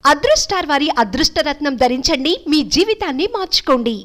అదృష్టార్ వారి అదృష్టరత్నం ధరించండి మీ జీవితాన్ని మార్చుకోండి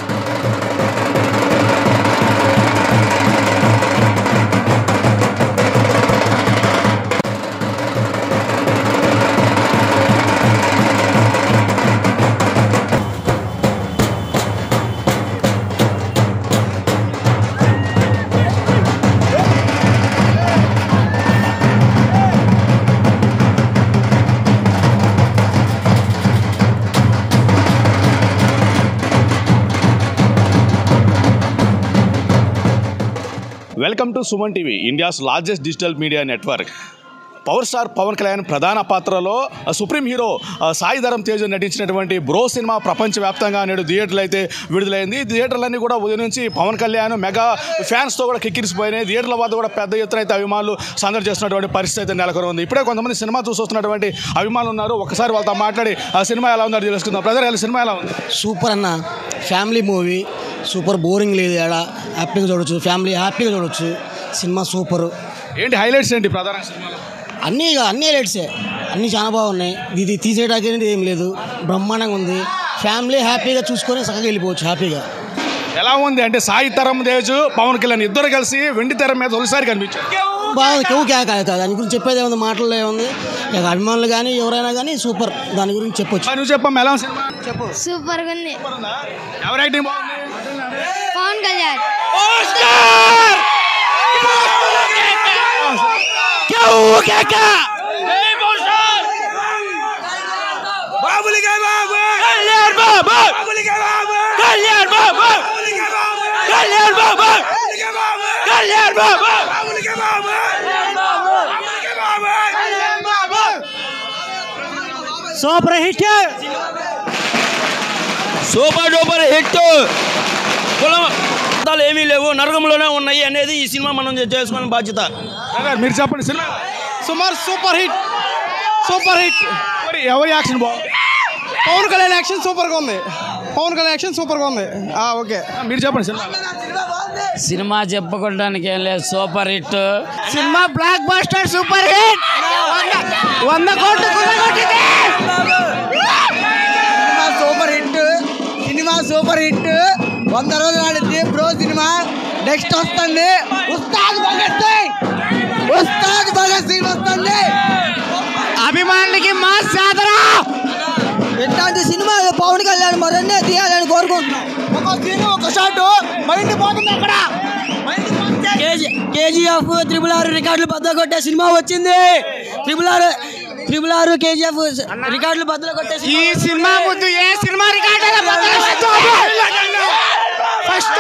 welcome to Suman TV India's largest digital media network power star Pawan Kalyan ప్రధాన పాత్రలో ఆ, సుప్రీం హీరో ఆ, సాయి ధరం తేజ్ నటించినటువంటి బ్రో సినిమా ప్రపంచవ్యాప్తంగా నేడు థియేటర్లు అయితే విడుదలైంది ఈ థియేటర్లన్నీ కూడా ఉదయం నుంచి పవన్ కళ్యాణ్ మెగా ఫ్యాన్స్తో కూడా కిక్కిరిసిపోయినాయి థియేటర్ల వద్ద కూడా పెద్ద ఎత్తున అయితే అభిమానులు సందడి చేస్తున్నటువంటి పరిస్థితి అయితే నెలకొని ఉంది ఇప్పుడే కొంతమంది సినిమా చూసొస్తున్నటువంటి అభిమానులు ఉన్నారు ఒకసారి వాళ్ళతో మాట్లాడి ఆ సినిమా ఎలా ఉందో తెలుసుకుందాం బ్రదర్ ఎలా సినిమా ఎలా ఉంది సూపర్ అన్న ఫ్యామిలీ మూవీ సూపర్ బోరింగ్ లేదు ఏడ హ్యాపీగా చూడొచ్చు ఫ్యామిలీ హ్యాపీగా చూడొచ్చు సినిమా సూపర్ ఏంటి హైలైట్స్ ఏంటి ప్రధాన సినిమాలో అన్నీ ఇక అన్నీ లైట్సే అన్నీ చాలా బాగున్నాయి ఇది తీసేయడానికి ఏం లేదు బ్రహ్మాండంగా ఉంది ఫ్యామిలీ హ్యాపీగా చూసుకొని చక్కగా వెళ్ళిపోవచ్చు హ్యాపీగా ఎలా ఉంది అంటే సాయి తరం తేజ్ పవన్ కళ్యాణ్ ఇద్దరు కలిసి వెండి తెర మీద తొలిసారి కనిపించారు బాగుంది కేవు కేక కాదు దాని గురించి చెప్పేది ఏముంది మాటల్లో ఏముంది ఇక అభిమానులు కానీ ఎవరైనా కానీ సూపర్ దాని గురించి చెప్పొచ్చు మరి నువ్వు చెప్పమ్మా ఎలా ఉంది సినిమా చెప్పు సూపర్ గా ఉంది ఎవరి యాక్టింగ్ బాగుంది Pawan Kalyan super hit super duper hit కులం మతాలు ఏమీ లేవు నరకంలోనే ఉన్నాయి అనేది ఈ సినిమా మనం చేసుకునే బాధ్యత బ్రదర్, మీరు చెప్పండి సినిమా సుమార్ సూపర్ హిట్ సూపర్ హిట్ మరి ఎవరి యాక్షన్ బాగుంది పవన్ కళ్యాణ్ యాక్షన్ సూపర్గా ఉంది పవన్ కళ్యాణ్ యాక్షన్ సూపర్గా ఉంది ఓకే మీరు చెప్పండి సినిమా సినిమా చెప్పుకోవడానికి ఏం లేదు super hit cinema blockbuster super hit వంద కోట్లు cinema super hit cinema super hit వంద రోజులు ఆడింది బ్రో సినిమా నెక్స్ట్ వస్తుంది ఉస్తాద్ భగత్ సింగ్ ఉస్తాద్ భగత్ సింగ్ వస్తుంది అభిమానులకి మా సాధన ఇట్లాంటి సినిమా పవన్ కళ్యాణ్ మరన్నే తీయాలని కోరుకుంటున్నాం ఒక సీన్ ఒక షాట్ మైండ్ పోతుంది అక్కడ కేజీఎఫ్ త్రిబుల్ ఆర్ రికార్డులు బద్దలు కొట్టే సినిమా వచ్చింది triple R triple R KGF రికార్డులు బద్దలు కొట్టే ఈ సినిమా ముందు ఏ సినిమా రికార్డ్ ఫస్ట్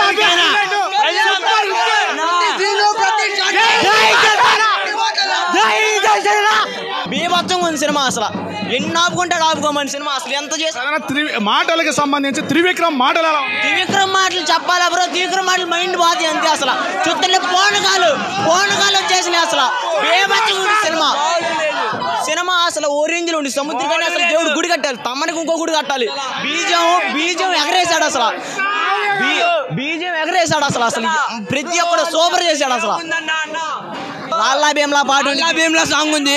బీభత్సంగా ఉంది సినిమా అసలు ఎన్ని ఆపుకుంటాడు ఆపుకోమని సినిమా అసలు ఎంత చేసి సాధారణ త్రి మాటలకు సంబంధించి త్రివిక్రమ్ మాటలు ఎలా ఉంది త్రివిక్రమ్ మాటలు చెప్పాలా బ్రో త్రివిక్రమ్ మాటలు మైండ్ బాధ అంతే అసలు చుట్టూ పోనకాలు పోనకాలు వచ్చేసినాయి అసలు బేబచ్చగా ఉంది సినిమా సినిమా అసలు ఓరేంజ్లో ఉంది సముద్రం అసలు దేవుడు గుడి కట్టాలి తమ్మనికి ఇంకో గుడి కట్టాలి బీజం బీజం ఎగరేసాడు అసలు బీ- బీజం ఎగరేసాడు అసలు అసలు ప్రతి ఒక్కడు సూపర్ చేశాడు అసలు లాల్లా భీమ్లా పాట భీమ్లా సాంగ్ ఉంది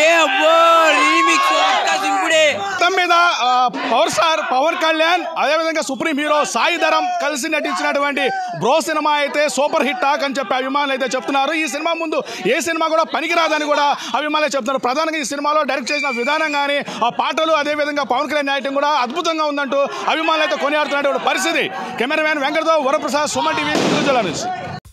సింపుడే మొత్తం మీద ఆ, పవర్ స్టార్ పవన్ కళ్యాణ్ అదేవిధంగా సుప్రీం హీరో సాయి ధరం కలిసి నటించినటువంటి బ్రో సినిమా అయితే సూపర్ హిట్ టాక్ అని చెప్పి అభిమానులు అయితే చెప్తున్నారు ఈ సినిమా ముందు ఏ సినిమా కూడా పనికిరాదని కూడా అభిమానులు చెప్తున్నారు ప్రధానంగా ఈ సినిమాలో డైరెక్ట్ చేసిన విధానం కానీ ఆ పాటలు అదేవిధంగా పవన్ కళ్యాణ్ యాక్టింగ్ కూడా అద్భుతంగా ఉందంటూ అభిమానులు అయితే కొనియాడుతున్నటువంటి పరిస్థితి కెమెరామ్యాన్ వెంకటరావు వరప్రసాద్ సుమన్ టీవీ గుంటూరు జిల్లా నుంచి